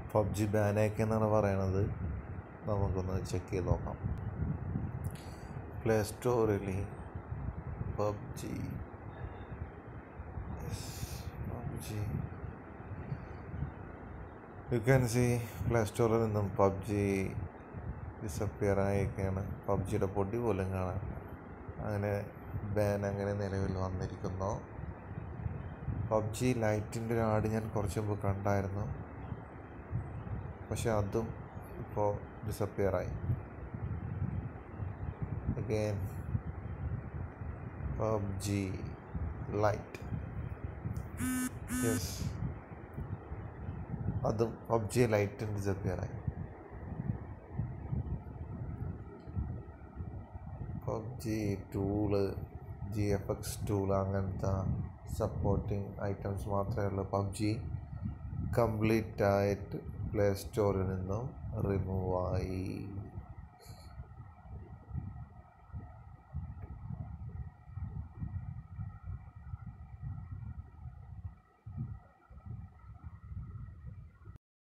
PUBG ബാനാക്കി എന്നാണ് പറയണത് നമുക്കൊന്ന് ചെക്ക് ചെയ്ത് നോക്കാം പ്ലേ സ്റ്റോറിൽ PUBG PUBG you can see play സ്റ്റോറിൽ നിന്നും പബ്ജി ഡിസപ്പിയർ ആയൊക്കെയാണ് പബ്ജിയുടെ പൊടി പോലും കാണാൻ അങ്ങനെ ബാൻ അങ്ങനെ നിലവിൽ വന്നിരിക്കുന്നു പബ്ജി ലൈറ്റിൻ്റെ ഒരു ആഡ് ഞാൻ കുറച്ച് മുമ്പ് കണ്ടായിരുന്നു പക്ഷെ അതും ഇപ്പോൾ ഡിസപ്പിയർ ആയി അഗെയിൻ പബ്ജി ലൈറ്റ് യെസ് അതും പബ്ജി ലൈറ്റും ഡിസപ്പിയർ ആയി PUBG tool G F X tool അങ്ങനത്തെ സപ്പോർട്ടിങ് ഐറ്റംസ് മാത്രമേ ഉള്ളൂ പബ്ജി കംപ്ലീറ്റ് ആയിട്ട് പ്ലേ സ്റ്റോറിൽ നിന്നും റിമൂവ് ആയി